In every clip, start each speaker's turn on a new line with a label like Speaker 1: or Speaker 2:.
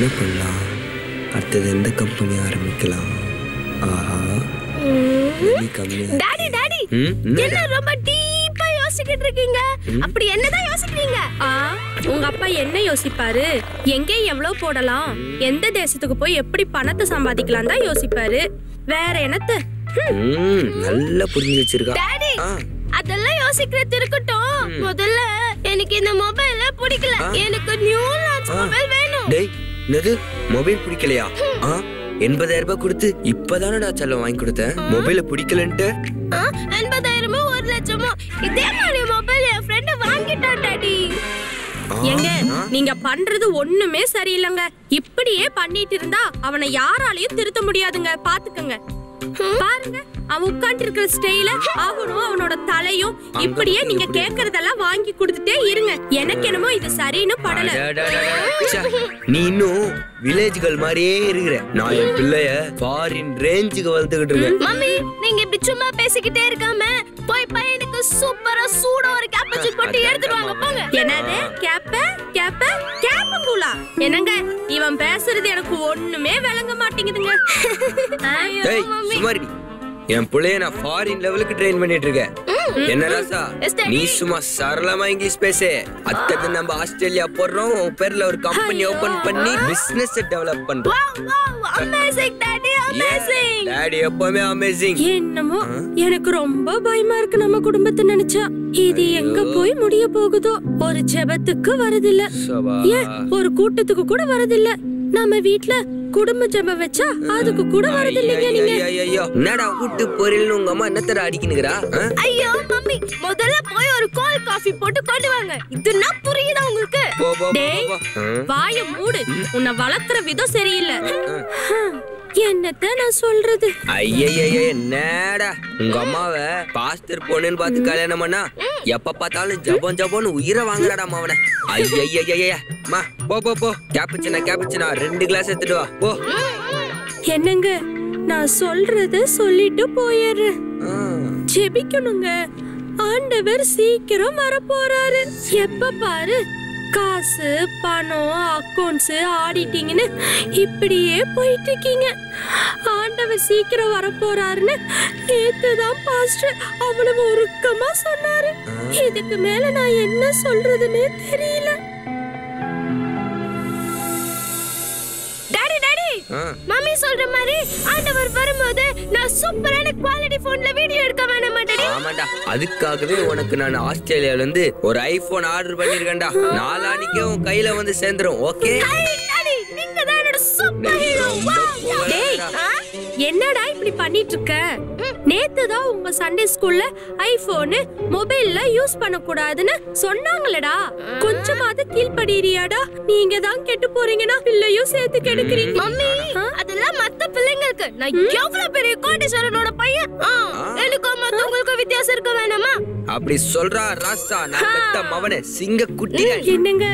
Speaker 1: என்ன பண்ணலாம் அடுத்தது எந்த கம்பெனி ஆரம்பிக்கலாம் ஆஹா விலை கம்மியா
Speaker 2: டாடி டாடி
Speaker 1: ம், என்னடா?
Speaker 2: என்ன ரொம்ப டீப்பா யோசிக்கிட்டு இருக்கீங்க அப்படி என்னதான் யோசிக்கிறீங்க
Speaker 3: ஆ உங்க அப்பா என்ன யோசிப்பாரு எங்கே எவ்வளவு போடலாம் எந்த தேசத்துக்கு போய் எப்படி பணத்தை சம்பாதிக்கலாம் தான் யோசிப்பாரு வேற என்னத்து ஹம்,
Speaker 1: ம், நல்லா புரிஞ்சு வச்சிருக்கா
Speaker 2: டாடி
Speaker 1: ஆ,
Speaker 2: அதெல்லாம் யோசிக்கிறது இருக்கட்டும் முதல்ல எனக்கு இந்த மொபைல பிடிக்கல எனக்கு நியூ லான்ச் மொபைல் வேணும்
Speaker 1: டேய் என்னது மொபைல் பிடிக்கலையா ஆ எண்பதாயிரம் ரூபாய் கொடுத்து இப்பதானடா செல்லம் வாங்கி கொடுத்தேன் மொபைல பிடிக்கலன்ட்டு
Speaker 2: ஆ, எண்பதாயிரமோ ஒரு லட்சமோ இதே மாதிரி மொபைல் என் ஃப்ரெண்ட் வாங்கிட்டான் டாடி
Speaker 1: ஆ,
Speaker 3: எங்க
Speaker 1: ஆ,
Speaker 3: நீங்க பண்றது ஒண்ணுமே சரியில்லைங்க இப்படியே பண்ணிட்டு இருந்தா அவனை யாராலையும் திருத்த முடியாதுங்க பாத்துக்கங்க பாருங்க அவன் உட்கார்ந்து இருக்கிற ஸ்டைல அவனும் அவனோட தலையும் இப்படியே நீங்க கேக்குறதெல்லாம் வாங்கி கொடுத்துட்டே இருங்க எனக்கு என்னமோ இது சரின்னு படல
Speaker 1: அடடடடட. ச்சே, நீ இன்னும் வில்லேஜ்கள் மாதிரியே இருக்கிற நான் என் பிள்ளைய ஃபாரின் ரேஞ்சுக்கு வளர்த்துக்கிட்டு இருக்கேன்
Speaker 2: மம்மி நீங்க இப்படி சும்மா பேசிக்கிட்டே இருக்காம போய் பையனுக்கு சூப்பரா சூடா ஒரு கேப்பச்சின் போட்டு எடுத்துட்டு வாங்க போங்க
Speaker 3: என்னது கேப்ப கேப்ப கேப்ப கூலா என்னங்க இவன் பேசுறது எனக்கு ஒண்ணுமே விளங்க மாட்டேங்குதுங்க
Speaker 2: ஐயோ,
Speaker 1: ஏய்
Speaker 2: மம்மி.
Speaker 1: சுமாரி என் பிள்ளைய நான் ஃபாரின் லெவலுக்கு ட்ரெயின் பண்ணிட்டு இருக்கேன் என்ன ராசா
Speaker 2: Yes, daddy.
Speaker 1: நீ சும்மா சரளமா இங்கிலீஷ் பேசு அத்தது நம்ம ஆஸ்திரேலியா போடுறோம் உன் பேர்ல ஒரு கம்பெனி ஓபன் பண்ணி பிசினஸ் டெவலப் பண்றோம்
Speaker 2: Wow, wow, amazing, daddy, amazing.
Speaker 1: Daddy எப்பவுமே அமேசிங்
Speaker 3: என்னமோ எனக்கு ரொம்ப பயமா இருக்கு நம்ம குடும்பத்தை நினைச்சா இது எங்க போய் முடிய போகுதோ ஒரு ஜெபத்துக்கு வரதில்ல ஏன் ஒரு கூட்டத்துக்கு கூட வரதில்ல நம்ம வீட்ல குடும்ப ஜெபம் வச்சா அதுக்கு கூட வரதில்லைங்க நீங்க
Speaker 1: என்னடா கூட்டு பொரியல்னு உங்க அம்மா என்னத்தர அடிக்கணுங்கிறா ஆ?
Speaker 2: ஐயோ மம்மி முதல்ல போய் ஒரு கோல் காஃபி போட்டு கொண்டு வாங்க இதுனா புரியுதா உங்களுக்கு
Speaker 1: போ போ, போ,
Speaker 3: டேய்.
Speaker 1: போ, போ. ஆ?
Speaker 3: வாய மூடு உன்னை வளர்க்குற விதம் சரியில்லை ஹம், என்னத்த நான் சொல்றது
Speaker 1: ஐயையையே, என்னடா உங்க அம்மாவை பாஸ்டர் பொண்ணுன்னு பார்த்து கல்யாணம் பண்ணா எப்ப பார்த்தாலும் ஜபம் ஜபம்னு உயிரை வாங்குறாடா அவனை ஐயையையே மா போ போ போ கேப்புச்சினா கேப்புச்சினா ரெண்டு கிளாஸ் எடுத்துட்டு வா போ
Speaker 3: என்னங்க நான் சொல்றத சொல்லிட்டு போயிடுறேன்
Speaker 1: ஆ.
Speaker 3: ஜெபிக்கணுங்க ஆண்டவர் சீக்கிரம் வர போறாரு எப்ப பாரு காசு பணம் அக்கவுண்ட்ஸ் ஆடிட்டிங்னு இப்படியே போயிட்டு இருக்கீங்க ஆண்டவர் சீக்கிரம் வர போறாருன்னு நேத்து தான் பாஸ்டர் அவ்வளவு உருக்கமா சொன்னாரு இதுக்கு மேல நான் என்ன சொல்றதுன்னே தெரியல
Speaker 2: டாடி டாடி
Speaker 1: ஆ.
Speaker 2: மம்மி சொல்ற மாதிரி ஆண்டவர் வரும்போது நான் சூப்பரான குவாலிட்டி போன்ல வீடியோ எடுக்க வேணாமா டாடி
Speaker 1: ஆமாண்டா அதுக்காகவே உனக்கு நான் ஆஸ்திரேலியால இருந்து ஒரு ஐபோன் ஆர்டர் பண்ணிருக்கேன்டா நாளானிக்கே உன் கையில வந்து சேர்ந்துரும் ஓகே
Speaker 2: ஹை, டாடி நீங்க தான் என்னோட சூப்பர் ஹீரோ
Speaker 3: டேய் என்னடா இப்படி பண்ணிட்டு இருக்க நேத்து தான் உங்க சண்டே ஸ்கூல்ல ஐபோனு மொபைல்ல யூஸ் பண்ண கூடாதுன்னு சொன்னாங்களடா கொஞ்சமாவது கீழ்படிறியாடா நீங்க தான் கெட்டு போறீங்கன்னா பிள்ளையும் சேர்த்து கெடுக்குறீங்க
Speaker 2: மம்மி அதெல்லாம் மத்த பிள்ளைங்களுக்கு நான் எவ்வளவு பெரிய கோட்டீஸ்வரனோட பையன் ஆ, எனக்கும் மத்தவங்களுக்கும் வித்தியாசம் இருக்க வேணாமா
Speaker 1: அப்படி சொல்றா ராசா நான் பெத்த மவனே சிங்க குட்டி
Speaker 3: என்னங்க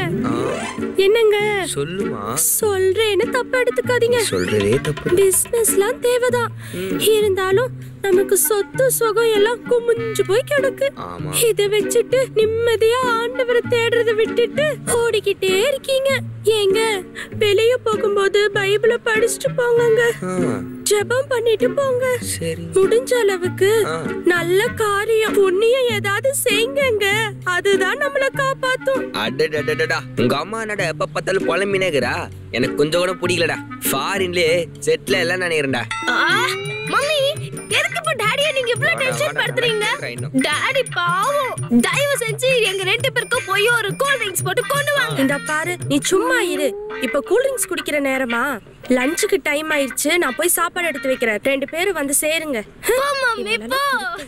Speaker 3: என்னங்க
Speaker 1: சொல்லுமா
Speaker 3: சொல்றேன்னு தப்பு எடுத்துக்காதீங்க
Speaker 1: சொல்றதே தப்பு
Speaker 3: பிசினஸ்லாம் தேவைதான் இருந்தாலும் நமக்கு சொத்து சுகம் எல்லாம் குமிஞ்சு போய் கிடக்கு
Speaker 1: ஆமா.
Speaker 3: இத வச்சுட்டு நிம்மதியா ஆண்டவரை தேடுறத விட்டுட்டு ஓடிக்கிட்டே இருக்கீங்க ஏங்க வெளிய போகும்போது பைபிள படிச்சுட்டு போங்கங்க
Speaker 1: ஆ,
Speaker 3: ஜெபம் பண்ணிட்டு போங்க
Speaker 1: சரி
Speaker 3: முடிஞ்ச அளவுக்கு
Speaker 1: ஆ.
Speaker 3: நல்ல காரியம் புண்ணியம் ஏதாவது செய்யுங்க அதுதான் நம்மள காப்பாத்தும்
Speaker 1: அடடடடடா உங்க அம்மா என்னடா எப்ப பார்த்தாலும் புலம்பினேங்கிறா எனக்கு கொஞ்சம் கூட பிடிக்கலடா ஃபாரின்லயே செட்ல எல்லாம் நினைக்கிறேன்டா
Speaker 2: ஆ, மம்மி எதுக்கு இப்ப டாடிய நீங்க இவ்வளவு டென்ஷன் படுத்துறீங்க
Speaker 1: இன்னும்.
Speaker 2: டாடி பாவம் தயவு செஞ்சு எங்க ரெண்டு பேருக்கும் போய் ஒரு கூல் ட்ரிங்க்ஸ் போட்டு கொண்டு வாங்க
Speaker 3: இந்த பாரு நீ சும்மா இரு இப்ப கூல் ட்ரிங்க்ஸ் குடிக்கிற நேரமா லஞ்சுக்கு டைம் ஆயிருச்சு நான் போய் சாப்பாடு எடுத்து வைக்கிறேன் ரெண்டு பேரும் வந்து சேருங்க
Speaker 2: போ மம்மி போ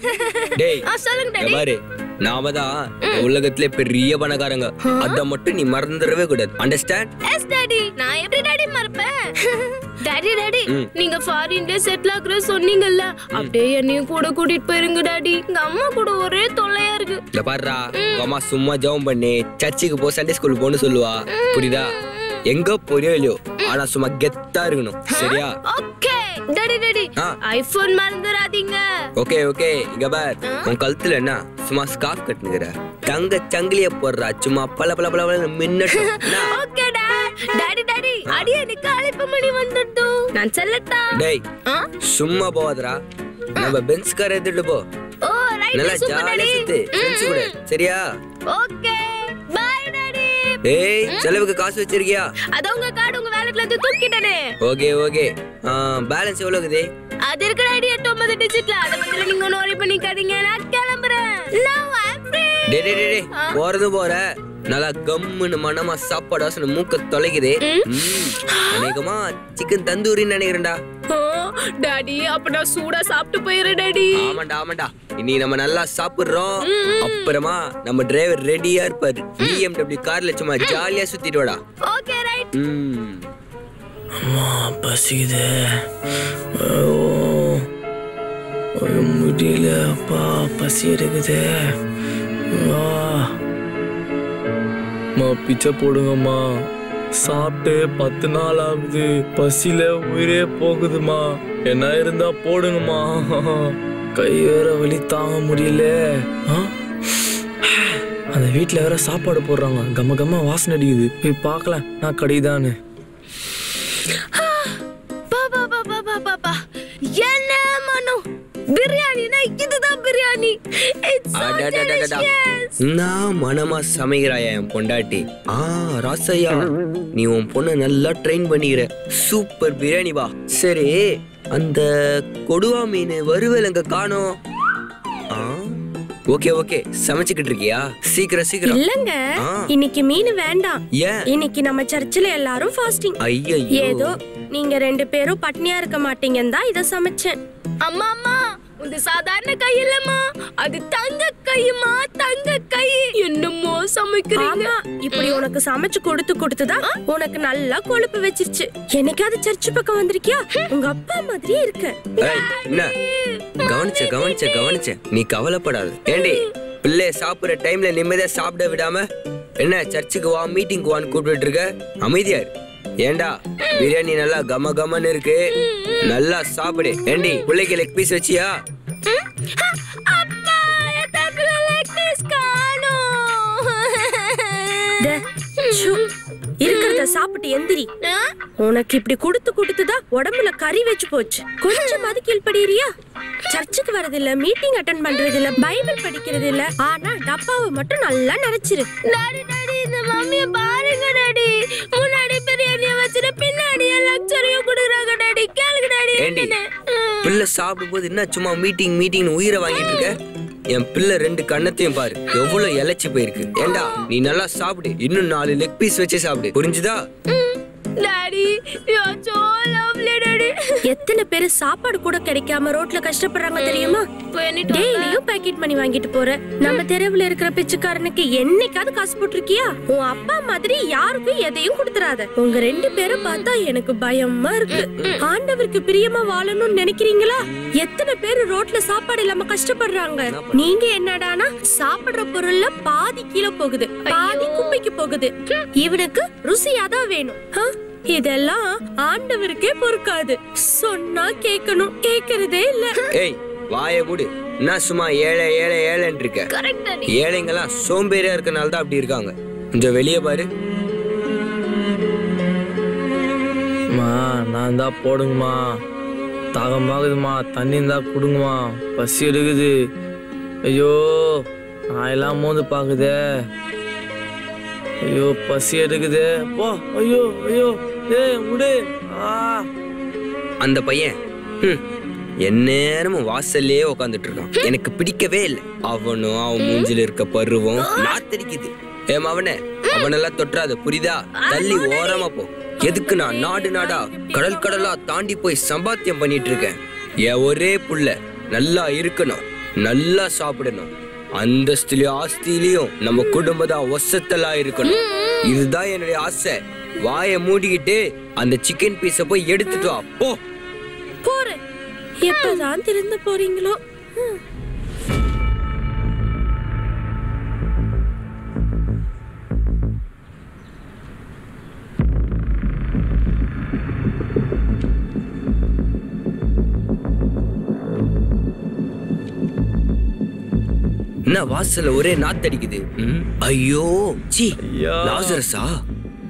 Speaker 1: டேய்
Speaker 2: ஆ, சொல்லுங்க
Speaker 1: இங்க
Speaker 2: டாடி
Speaker 1: பாரு நாம தான் இந்த உலகத்திலே பெரிய பணக்காரங்க அத மட்டும் நீ மறந்துடவே கூடாது அண்டர்ஸ்டாண்ட்
Speaker 2: எஸ் டாடி நான் எப்படி டாடி மறப்பேன் டாடி டாடி நீங்க ஃபாரின்ல செட்டில் ஆகுற சொன்னீங்கல்ல அப்படியே என்னையும் கூட கூட்டிட்டு போயிருங்க டாடி எங்க அம்மா கூட ஒரே தொல்லையா இருக்கு
Speaker 1: இங்க பாருடா உங்க அம்மா சும்மா ஜெபம் பண்ணி சர்ச்சுக்கு போ சண்டே ஸ்கூல் போன்னு சொல்லுவா புரியுதா எங்க போறியோ இல்லையோ ஆனா சும்மா கெத்தா இருக்கணும் சரியா
Speaker 2: ஓகே டாடி டாடி
Speaker 1: ஆ.
Speaker 2: ஐபோன் மறந்துடாதீங்க
Speaker 1: ஓகே ஓகே இங்க பார் உன் கழுத்துல என்ன சும்மா ஸ்கார்ஃப் கட்டுனுக்குற தங்க சங்கிலிய போடுறா சும்மா பல பல பல பல மின்னட்டும் என்ன?
Speaker 2: ஓகே டா டாடி டாடி டாடி எனக்கு அழைப்பு மணி வந்துடுது நான் செல்லட்டா
Speaker 1: டேய்
Speaker 2: ஆ?
Speaker 1: சும்மா போகாதடா நம்ம பென்ஸ் கார் எடுத்துட்டு போ
Speaker 2: ஓ ரைட்
Speaker 1: நல்லா
Speaker 2: சூப்பர்
Speaker 1: ஜாலியா
Speaker 2: டாடி
Speaker 1: சுத்து ஃப்ரெண்ட்ஸ் கூட சரியா
Speaker 2: ஓகே பை டாடி
Speaker 1: டேய் செலவுக்கு காசு வச்சிருக்கியா
Speaker 2: அத உங்க கார்டு உங்க வேலட்ல இருந்து தூக்கிட்டனே
Speaker 1: ஓகே ஓகே பேலன்ஸ் எவ்வளவு இருக்குது
Speaker 2: அது இருக்கிற டாடி எட்டு ஒன்பது டிஜிட்ல அத பத்தி நீங்க நோரி பண்ணிக்காதீங்க நான் கிளம்புறேன் நவ ஐ ஃப்ரீ
Speaker 1: டேய் டேய் டேய், டேய் போறது போற நல்லா கம்முன்னு மனமா சாப்பாடு வாசனை மூக்க தொலைக்குது ம், அநேகமா சிக்கன் தந்தூரின்னு நினைக்கிறேன்டா
Speaker 2: டாடி அப்ப நான் சூடா சாப்பிட்டு போயிடுறேன் டாடி
Speaker 1: ஆமாண்டா ஆமாண்டா இனி நம்ம நல்லா சாப்பிடுறோம் அப்புறமா நம்ம டிரைவர் ரெடியா இருப்பாரு பிஎம்டபிள்யூ கார்ல சும்மா ஜாலியா சுத்திட்டு வாடா
Speaker 2: ஓகே ரைட்
Speaker 1: ம்
Speaker 4: அம்மா பசிக்குது ஐயோ ஐயோ, முடியல அப்பா பசி எடுக்குது ஆ. அம்மா பிச்சை போடுங்கம்மா சாப்பிட்டு பத்து நாள் ஆகுது பசியில உயிரே போகுதுமா என்ன இருந்தா போடுங்கம்மா கை வேற வலி தாங்க முடியல ஆ? அந்த வீட்டில் வேற சாப்பாடு போடுறாங்க கம்ம கம்ம வாசனை அடிக்குது போய் பார்க்கலாம் நான் கடைதான்னு
Speaker 2: பா பா பா பா பா பா பா என்ன மனோ பிரியாணினா இதுதான் பிரியாணி இட்ஸ் so
Speaker 1: அடடடடடா.
Speaker 2: delicious
Speaker 1: நான் மனமா சமைக்கிறாயா என் பொண்டாட்டி ஆ ராசையா நீ உன் பொண்ணு நல்லா ட்ரெயின் பண்ணிக்கிற சூப்பர் பிரியாணி வா சரி அந்த கொடுவா மீன் வறுவல் அங்க காணோம் ஆ ஓகே ஓகே சமைச்சுக்கிட்டு இருக்கியா சீக்கிரம் சீக்கிரம்
Speaker 3: இல்லங்க
Speaker 1: ஆ.
Speaker 3: இன்னைக்கு மீன் வேண்டாம்
Speaker 1: ஏன்
Speaker 3: இன்னைக்கு நம்ம சர்ச்சில் எல்லாரும் ஃபாஸ்டிங்
Speaker 1: ஐயோ
Speaker 3: ஏதோ நீங்க ரெண்டு பேரும் பட்னியா இருக்க மாட்டீங்கன்னு தான் இத சமைச்சேன்
Speaker 2: அம்மா அம்மா இது சாதாரண கை இல்லம்மா அது தங்க கையுமா தங்க கை என்னமோ சமைக்கிறீங்க
Speaker 3: ஆமா இப்படி உனக்கு சமைச்சு கொடுத்து கொடுத்துதான் உனக்கு நல்லா கொழுப்பு வச்சிருச்சு என்னைக்காவது சர்ச் பக்கம் வந்திருக்கியா உங்க அப்பா மாதிரியே இருக்க
Speaker 1: ஏய், என்ன கவனிச்ச கவனிச்ச கவனிச்ச நீ கவலைப்படாத ஏண்டி பிள்ளை சாப்பிடுற டைம்ல நிம்மதியா சாப்பிட விடாம என்ன சர்ச்சுக்கு வா மீட்டிங்க்கு வான்னு கூப்பிட்டு இருக்க அமைதியா இரு. ஏண்டா பிரியாணி நல்லா கம கமன்னு இருக்கு நல்லா சாப்பிடு ஏண்டி பிள்ளைக்கு லெக் பீஸ் வச்சியா
Speaker 2: அப்பா என் தட்டுல leg piece காணோம்.
Speaker 3: டே, ஷூ, இருக்கிறத சாப்பிட்டு எந்திரி
Speaker 2: ஆ?
Speaker 3: உனக்கு இப்படி கொடுத்து கொடுத்துதான் உடம்புல கறி வச்சு போச்சு கொஞ்சமாவது கீழ்படிறியா சர்ச்சுக்கு வரதில்ல மீட்டிங் அட்டன் பண்றது இல்ல பைபிள் படிக்கிறது இல்ல ஆனா டப்பாவை மட்டும் நல்லா நினைச்சிரு
Speaker 2: டாடி டாடி இந்த மம்மிய பாருங்க டாடி முன்னாடி பிரியாணிய வச்சுட்டு பின்னாடி லக்ஸரியும் குடுக்குறாங்க டாடி கேளுங்க டாடி
Speaker 1: ஏண்டி
Speaker 2: என்னன்னு.
Speaker 1: பிள்ளை சாப்பிடும்போது என்ன சும்மா மீட்டிங் மீட்டிங் உயிரை வாங்கிட்டு இருக்க என் பிள்ளை ரெண்டு கண்ணத்தையும் பாரு எவ்வளவு இழைச்சி போயிருக்கு ஏண்டா நீ நல்லா சாப்பிடு இன்னும் நாலு லெக் பீஸ் வச்சு சாப்பிடு புரிஞ்சுதா
Speaker 2: daddy you are so lovely daddy
Speaker 3: எத்தனை பேரு சாப்பாடு கூட கிடைக்காம ரோட்ல கஷ்டப்படுறாங்க தெரியுமா
Speaker 2: பண்ணிட்டு
Speaker 3: டெய்லியும் பாக்கெட் மணி வாங்கிட்டு போற நம்ம தெருவுல இருக்கிற பிச்சைக்காரனுக்கு என்னைக்காவது காசு போட்டிருக்கியா உன் அப்பா மாதிரி யாருக்கும் எதையும் கொடுத்துறாத உங்க ரெண்டு பேரும் பார்த்தா எனக்கு பயமா இருக்கு ஆண்டவருக்கு பிரியமா வாழணும்னு நினைக்கிறீங்களா எத்தனை பேர் ரோட்ல சாப்பாடு இல்லாம கஷ்டப்படுறாங்க நீங்க என்னடானா சாப்பிடுற பொருள்ல பாதி கீழே போகுது பாதி குப்பைக்கு போகுது இவனுக்கு ருசியாதான் வேணும் ஆ? இதெல்லாம் ஆண்டவருக்கே பொறுக்காது சொன்னா கேட்கணும் கேக்குறதே இல்ல
Speaker 1: ஏய் வாயை மூடு என்ன சும்மா ஏழை ஏழை ஏழைன்னு இருக்க
Speaker 2: கரெக்ட் டாடி
Speaker 1: ஏழைங்கெல்லாம் சோம்பேறியா இருக்கனால தான் அப்படி இருக்காங்க கொஞ்சம் வெளியே பாரு
Speaker 4: அம்மா நான் தான் போடுங்கம்மா தாகமாகுதும்மா தண்ணி இருந்தா கொடுங்கம்மா பசி எடுக்குது ஐயோ நாயெல்லாம் மோந்து பாக்குதே ஐயோ பசி எடுக்குதே போ ஐயோ ஐயோ ஏய் முடு ஆ
Speaker 1: அந்த பையன் ஹம், எந்நேரமும் வாசல்லே உட்காந்துட்டு இருக்கான் எனக்கு பிடிக்கவே இல்லை அவனும் அவன் மூஞ்சில இருக்க பருவம் நாத்தடிக்குது ஏம் அவனே அவனெல்லாம் தொற்றாத புரியுதா தள்ளி ஓரமா போ எதுக்கு நான் நாடு நாடா கடல் கடலா தாண்டி போய் சம்பாத்தியம் பண்ணிட்டு இருக்கேன் என் ஒரே புள்ள நல்லா இருக்கணும் நல்லா சாப்பிடணும் அந்தஸ்துலயும் ஆஸ்திலையும் நம்ம குடும்பம் தான் ஒசத்தலா இருக்கணும் இதுதான் என்னுடைய ஆசை வாயை மூடிக்கிட்டு அந்த சிக்கன் பீஸ போய் எடுத்துட்டு வா போ
Speaker 3: போறேன் எப்பதான் திருந்த போறீங்களோ ஹம்.
Speaker 1: என்ன வாசல்ல ஒரே நாத்தடிக்குது ம், ஐயோ சி
Speaker 4: ஐயா.
Speaker 1: லாசரஸா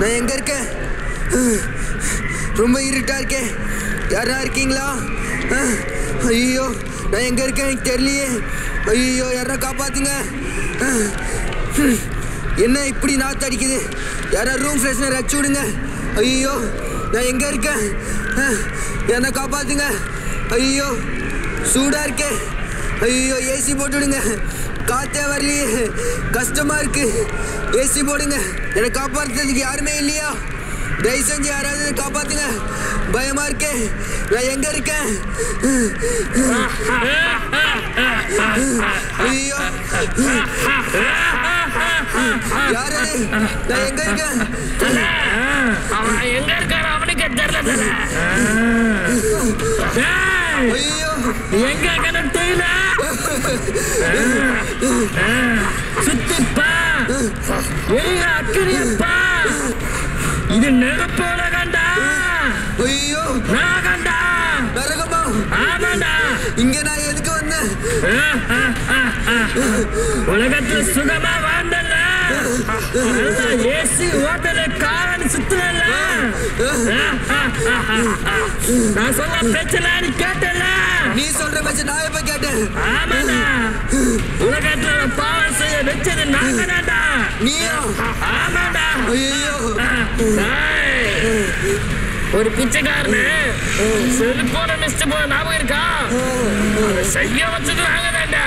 Speaker 5: நான் எங்க இருக்கேன் ரொம்ப இருட்டா இருக்கேன் யாரா இருக்கீங்களா ஐயோ நான் எங்க இருக்கேன் எனக்கு தெரியலையே ஐயோ யாரா காப்பாத்துங்க என்ன இப்படி நாத்து அடிக்குது யாரா ரூம் ஃப்ரெஷ்னர் அடிச்சு விடுங்க ஐயோ நான் எங்க இருக்கேன் என்ன காப்பாத்துங்க ஐயோ சூடா இருக்கே ஐயோ ஏசி போட்டு விடுங்க காத்தே வரலையே கஷ்டமா இருக்கு ஏசி போடுங்க என்னை காப்பாற்றுறதுக்கு யாருமே இல்லையா தயவு செஞ்சு யாராவது என்னை காப்பாத்துங்க பயமா இருக்கே நான் எங்க இருக்கேன் ஐயோ யாரு அது? நான் எங்க இருக்கேன்
Speaker 6: அவன் எங்க இருக்காரு அவனுக்கே தெரியல தல. ஏய்,
Speaker 5: ஐயோ
Speaker 6: எங்க இருக்கான்னு தெரியல சுத்திப்பா எங்க அக்கிரியப்பா இது நெருப்பு உலகண்டா
Speaker 5: ஐயோ
Speaker 6: நாகண்டா
Speaker 5: நரகமா
Speaker 6: ஆமாண்டா
Speaker 5: இங்க நான் எதுக்கு வந்தேன்
Speaker 6: உலகத்துல சுகமா வாழ்ந்தல்ல ஏசி ஹோட்டலு காரன் சுத்துனல்ல நான் சொல்ல பிரச்சனை நீ கேட்டல
Speaker 5: நீ சொல்ற பட்சம் நான் எப்ப கேட்டேன்
Speaker 6: ஆமாடா உலகத்துல பாவம் செய்ய வச்சது நாங்க தான்டா
Speaker 5: நீயா
Speaker 6: ஆமாடா
Speaker 5: ஐயோ
Speaker 6: ஏய், ஒரு பிச்சைக்காரனு செல்போன மிஸ்ட் போன ஞாபகம் இருக்கா அதை செய்ய வச்சது நாங்க தான்டா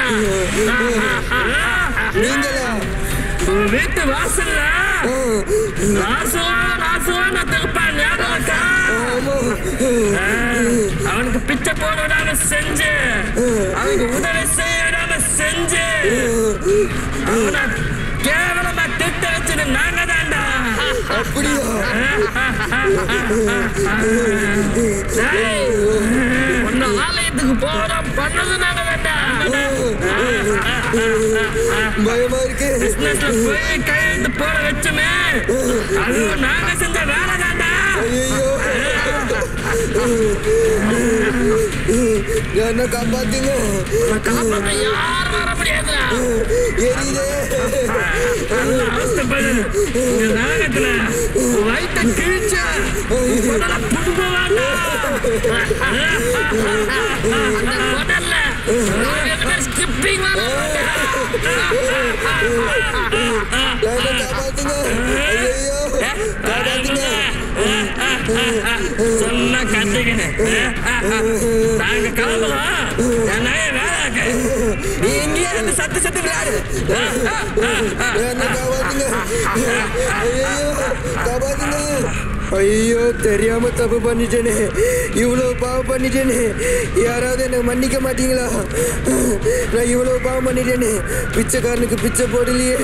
Speaker 5: நீங்களா
Speaker 6: உன் வீட்டு வாசல்ல நாசம் நாசம் திருப்பான் ஞாபகம் இருக்கா ஆ, அவனுக்கு பிச்சை போட விடாம செஞ்சு அவனுக்கு உதவி செய்ய விடாம செஞ்சு அவனை கேவலமா திட்ட வச்சது நாங்க தான்டா
Speaker 5: அப்படியா
Speaker 6: டேய், உன்னை ஆலயத்துக்கு போறோம் பண்ணது நாங்க தான்டா
Speaker 5: பயமா இருக்கு
Speaker 6: பிசினஸ்ல போய் கையெழுத்து போட வச்சுமே அதுவும் நாங்க செஞ்ச வேலை தான்டா
Speaker 5: ஐயோ என்ன காப்பாத்துங்க
Speaker 6: காப்பாத்த யாரும் வர முடியாதுடா
Speaker 5: எரியுதே
Speaker 6: நல்ல அவஸ்தைப்படு. இந்த நரகத்துல வயித்தை கிழிச்ச முதல்ல புடுங்க வேண்டாம். அந்த முதல்ல ஸ்கிப்பிங்
Speaker 5: என்ன காப்பாத்துங்க ஐயோ காப்பாத்துங்க
Speaker 6: சொன்னா கத்துக்கணும் நாங்க கிளம்பலாம் என் நிறைய வேலை இருக்கு நீ இங்கேயே இருந்து சத்து சத்து விளையாடு
Speaker 5: என்ன காப்பாத்துங்க ஐயோ காப்பாத்துங்க ஐயோ தெரியாம தப்பு பண்ணிட்டேனே இவ்வளோ பாவம் பண்ணிட்டேனே யாராவது என்ன மன்னிக்க மாட்டீங்களா நான் இவ்வளோ பாவம் பண்ணிட்டேனே பிச்சைக்காரனுக்கு பிச்சை போடலையே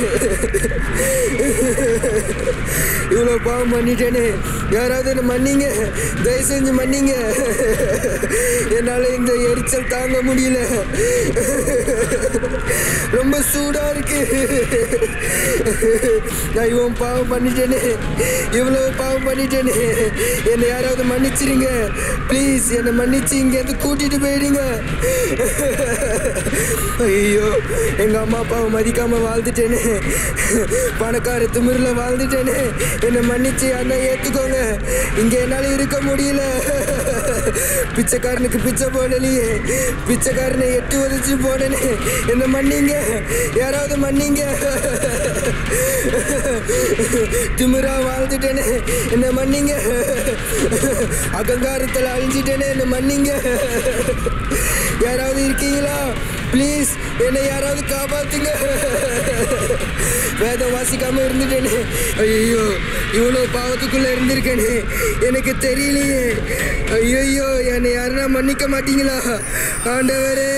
Speaker 5: இவ்வளோ பாவம் பண்ணிட்டேனே யாராவது என்ன மன்னிங்க தயவு செஞ்சு மன்னிங்க என்னால் இந்த எரிச்சல் தாங்க முடியல ரொம்ப சூடா இருக்கு நான் இவன் பாவம் பண்ணிட்டேனே இவ்வளவு பாவம் பண்ணிட்டேனே என்னை யாராவது மன்னிச்சிருங்க ப்ளீஸ் என்னை மன்னிச்சு இங்கேருந்து கூட்டிட்டு போயிடுங்க ஐயோ எங்க அம்மா அப்பாவை மதிக்காம வாழ்ந்துட்டேனே பணக்கார திமிரில் வாழ்ந்துட்டேனே என்னை மன்னிச்சு அண்ணா ஏத்துக்கோங்க இங்க என்னால இருக்க முடியல பிச்சைக்காரனுக்கு பிச்சை போடலையே பிச்சைக்காரனை எட்டு உதச்சு போடனே என்ன மன்னிங்க யாராவது மன்னிங்க திமிரா வாழ்ந்துட்டேனே என்ன மன்னிங்க அகங்காரத்தில் அழிஞ்சிட்டேனே என்ன மன்னிங்க யாராவது இருக்கீங்களா ப்ளீஸ் என்னை யாராவது காப்பாத்துங்க வேதம் வாசிக்காம இருந்துட்டேனே ஐயோ இவ்வளோ பாவத்துக்குள்ள இருந்திருக்கேனே எனக்கு தெரியலையே ஐயோ என்னை யாருன்னா மன்னிக்க மாட்டீங்களா ஆண்டவரே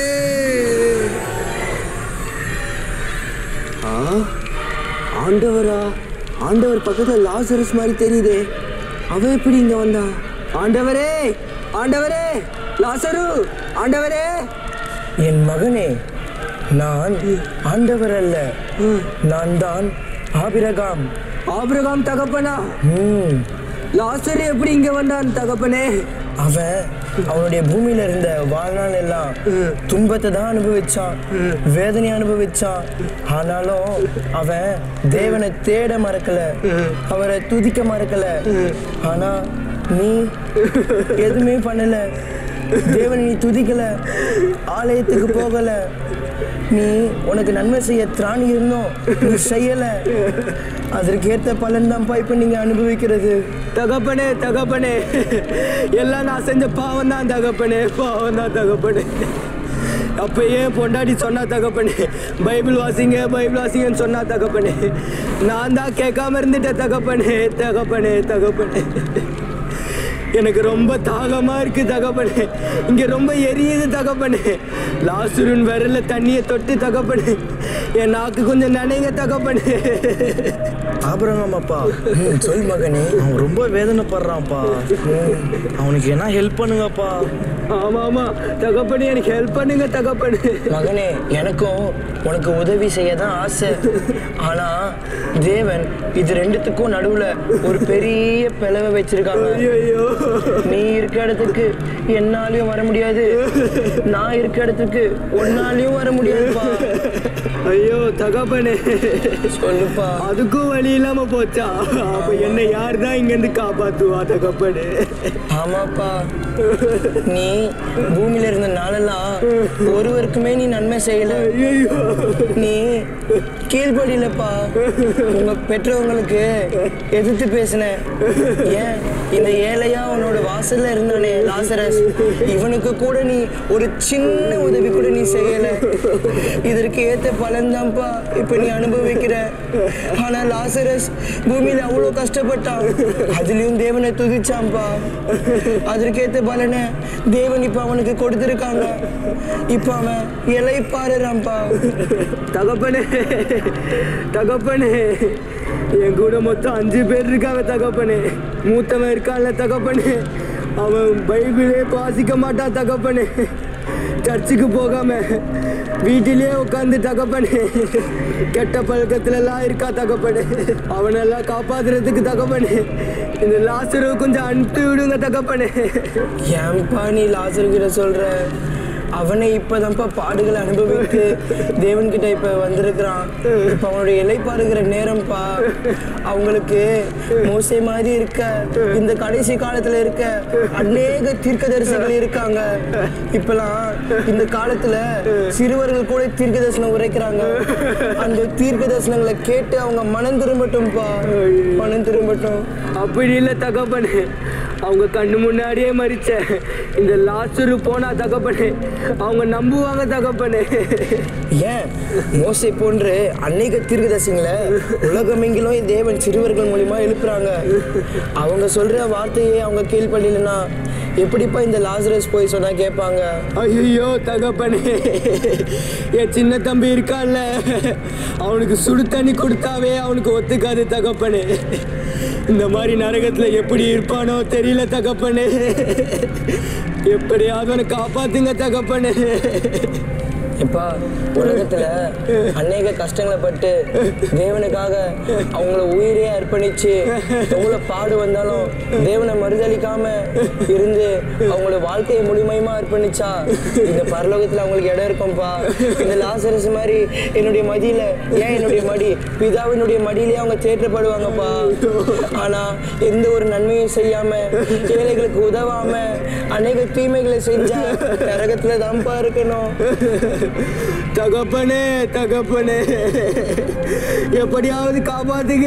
Speaker 5: ஆண்டவரா ஆண்டவர் பக்கத்துல லாசரஸ் மாதிரி தெரியுதே அவன் எப்படி இங்க வந்தான் ஆண்டவரே ஆண்டவரே லாசரு ஆண்டவரே
Speaker 7: என் மகனே நான் ஆண்டவர் அல்ல நான் தான் ஆபிரகாம்
Speaker 5: ஆபிரகாம் தகப்பனா
Speaker 7: ம்,
Speaker 5: லாசர் எப்படி இங்க வந்தான் தகப்பனே
Speaker 7: அவன் அவனுடைய பூமியில இருந்த வாழ்நாள் எல்லாம் துன்பத்தை தான் அனுபவிச்சான் வேதனை அனுபவிச்சான் ஆனாலும் அவன் தேவனை தேட மறக்கல அவரை துதிக்க மறக்கல ஆனா நீ எதுவுமே பண்ணல தேவனை நீ துதிக்கல ஆலயத்துக்கு போகல நீ உனக்கு நன்மை செய்ய திராணி இருந்தோம் நீ செய்யல அதற்கு ஏற்ற பலன் தான்ப்பா இப்ப நீங்க அனுபவிக்கிறது
Speaker 5: தகப்பனே தகப்பனே எல்லாம் நான் செஞ்ச பாவம் தான் தகப்பனே பாவம் தான் தகப்பனே அப்ப ஏன் பொண்டாடி சொன்னா தகப்பனே பைபிள் வாசிங்க பைபிள் வாசிங்கன்னு சொன்னா தகப்பனே நான் தான் கேட்காம இருந்துட்டேன் தகப்பனே தகப்பனே தகப்பனே எனக்கு ரொம்ப தாகமா இருக்கு தகப்பனே இங்க ரொம்ப எரியுது தகப்பனே லாசுருன் விரல்ல தண்ணியை தொட்டு தகப்பனே என் நாக்கு கொஞ்சம் நினைங்க தகப்பனே
Speaker 7: ஆபரகம் அப்பா ம், சொல் மகனே
Speaker 4: அவன் ரொம்ப வேதனைப்படுறான்ப்பா ம், அவனுக்கு என்ன ஹெல்ப் பண்ணுங்கப்பா
Speaker 5: ஆமா ஆமா தகப்பனே எனக்கு ஹெல்ப் பண்ணுங்க தகப்பனே
Speaker 7: மகனே எனக்கும் உனக்கு உதவி செய்ய தான் ஆசை ஆனா தேவன் இது ரெண்டுத்துக்கும் நடுவுல ஒரு பெரிய பிளவை வச்சிருக்காங்க
Speaker 5: ஐயோ
Speaker 7: நீ இருக்க இடத்துக்கு என்னாலையும் வர முடியாது நான் இருக்க இடத்துக்கு உன்னாலையும் வர முடியாதுப்பா
Speaker 5: ஐயோ தகப்பனே
Speaker 7: சொல்லுப்பா
Speaker 5: அதுக்கும் வழி இல்லாம போச்சா அப்ப என்ன யார் தான் இங்க இருந்து காப்பாத்துவா தகப்பனே
Speaker 7: ஆமாப்பா நீ பூமியில இருந்த நாளெல்லாம் ஒருவருக்குமே நீ நன்மை செய்யல
Speaker 5: ஐயோ
Speaker 7: நீ கீழ்படியிலப்பா உங்க பெற்றவங்களுக்கு எதிர்த்து பேசின ஏன் இந்த ஏழையா உன்னோட வாசல்ல இருந்தானே லாசரஸ் இவனுக்கு கூட நீ ஒரு சின்ன உதவி கூட நீ செய்யல இதற்கு ஏத்த பலன் தான்ப்பா இப்ப நீ அனுபவிக்கிற ஆனா லாசரஸ் பூமியில அவ்வளவு கஷ்டப்பட்டான் அதுலயும் தேவனை துதிச்சான்ப்பா அதற்கேத்த பலனை தேவன் இப்ப அவனுக்கு கொடுத்திருக்காங்க இப்ப அவன் இலை பாருறான்ப்பா
Speaker 5: தகப்பனே தகப்பனே என் கூட மொத்தம் அஞ்சு பேர் இருக்காங்க தகப்பனே மூத்தவன் இருக்கான்ல தகப்பனே அவன் பைபிளே வாசிக்க மாட்டான் தகப்பனே சர்ச்சுக்கு போகாம வீட்டிலேயே உட்காந்து தகப்பனே கெட்ட பழக்கத்துல எல்லாம் இருக்கா தகப்பனே அவனெல்லாம் காப்பாத்துறதுக்கு தகப்பனே இந்த லாசரவு கொஞ்சம் அனுப்பி விடுங்க தகப்பனே
Speaker 7: ஏன்பா நீ லாசர்கிட்ட சொல்ற அவனை இப்பதான்ப்பா பாடுகளை அனுபவித்து தேவன்கிட்ட இப்ப வந்திருக்கிறான் இப்ப அவனுடைய இலை பாருகிற நேரம்ப்பா அவங்களுக்கு மோசை மாதிரி இருக்க இந்த கடைசி காலத்துல இருக்க அநேக தீர்க்கதரிசிகள் இருக்காங்க இப்பெல்லாம் இந்த காலத்துல சிறுவர்கள் கூட தீர்க்க தரிசனம் உரைக்கிறாங்க அந்த தீர்க்க தரிசனங்களை கேட்டு அவங்க மனம் திரும்பட்டும்ப்பா மனம் திரும்பட்டும்
Speaker 5: அப்படி இல்லை தகப்பனே அவங்க கண்ணு முன்னாடியே மறிச்ச இந்த லாஸ்டரு போனா தகப்பனே அவங்க நம்புவாங்க தகப்பனே
Speaker 7: ஏன் மோசை போன்று அநேக தீர்க்கதரிசிங்களை உலகமெங்கிலும் தேவன் சிறுவர்கள் மூலியமா எழுப்புறாங்க அவங்க சொல்ற வார்த்தையை அவங்க கீழ்ப்படியலனா எப்படிப்பா இந்த லாசரஸ் போய் சொன்னா கேட்பாங்க
Speaker 5: ஐயோ தகப்பனே என் சின்ன தம்பி இருக்கான்ல அவனுக்கு சுடு தண்ணி கொடுத்தாவே அவனுக்கு ஒத்துக்காது தகப்பனே இந்த மாதிரி நரகத்துல எப்படி இருப்பானோ தெரியல தகப்பனே எப்படியாவது அவனை காப்பாத்துங்க தகப்பனே
Speaker 7: இப்பா உலகத்துல அநேக கஷ்டங்களை பட்டு தேவனுக்காக அவங்கள உயிரே அர்ப்பணிச்சு எவ்வளவு பாடு வந்தாலும் தேவனை மறுதளிக்காம இருந்து அவங்களோட வாழ்க்கையை முழுமையுமா அர்ப்பணிச்சா இந்த பரலோகத்துல அவங்களுக்கு இடம் இருக்கும்பா இந்த லாசரஸ் மாதிரி என்னுடைய மடியில ஏன் என்னுடைய மடி பிதாவினுடைய மடியிலே அவங்க தேற்றப்படுவாங்கப்பா ஆனா எந்த ஒரு நன்மையும் செய்யாம ஏழைகளுக்கு உதவாம அநேக தீமைகளை செஞ்சா நரகத்துல தான்ப்பா இருக்கணும்
Speaker 5: தகப்பனே தகப்பனே எப்படியாவது காப்பாத்துங்க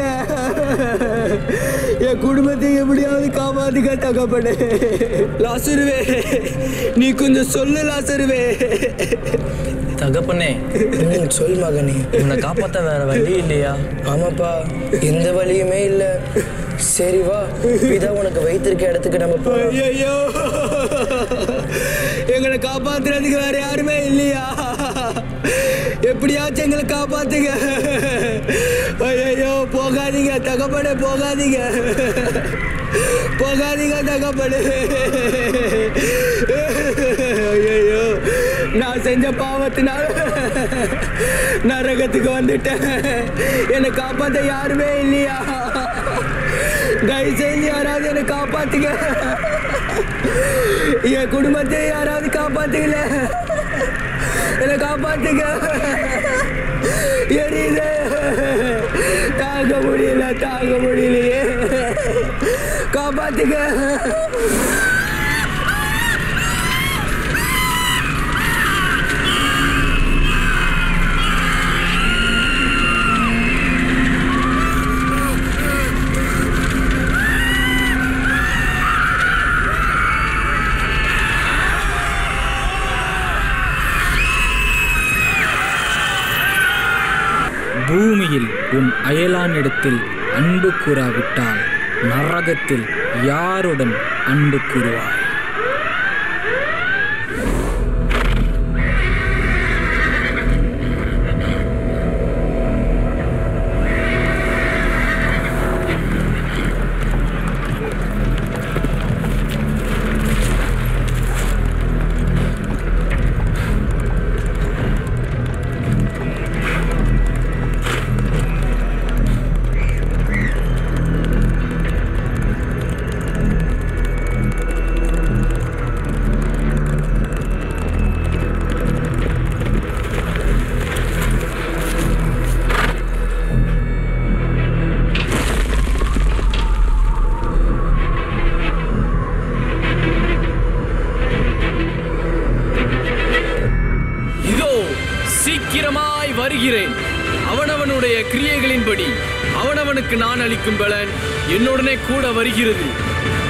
Speaker 5: என் குடும்பத்தை எப்படியாவது காப்பாத்துங்க தகப்பனே லாசருவே நீ கொஞ்சம் சொல்லு லாசருவே
Speaker 4: தகப்பனே
Speaker 7: ம், சொல் மகனே
Speaker 4: உன்னை காப்பாத்த வேற வழி இல்லையா
Speaker 7: ஆமாப்பா எந்த வழியுமே இல்ல சரி வா பிதா உனக்கு வைத்திருக்க இடத்துக்கு நம்ம போலாம்
Speaker 5: ஐயோ எங்களை காப்பாத்துறதுக்கு வேற யாருமே இல்லையா எப்படியாச்சும் எங்களை காப்பாத்துங்க ஐயோ போகாதீங்க தகப்பனே போகாதீங்க போகாதீங்க தகப்பனே ஐயோ நான் செஞ்ச பாவத்தினால நரகத்துக்கு வந்துட்டேன் என்னை காப்பாத்த யாருமே இல்லையா தயவு செஞ்சு யாராவது என்னை காப்பாத்துங்க என் குடும்பத்தை யாராவது காப்பாத்துங்கள என்னை காப்பாத்துங்க எரியுது தாங்க முடியல தாங்க முடியலையே காப்பாத்துங்க
Speaker 8: பூமியில் உன் அயலானிடத்தில் அன்பு கூறாவிட்டால் நரகத்தில் யாருடன் அன்பு கூறுவாய்
Speaker 4: இதோ சீக்கிரமாய் வருகிறேன் அவனவனுடைய கிரியைகளின்படி அவனவனுக்கு நான் அளிக்கும் பலன் என்னுடனே கூட வருகிறது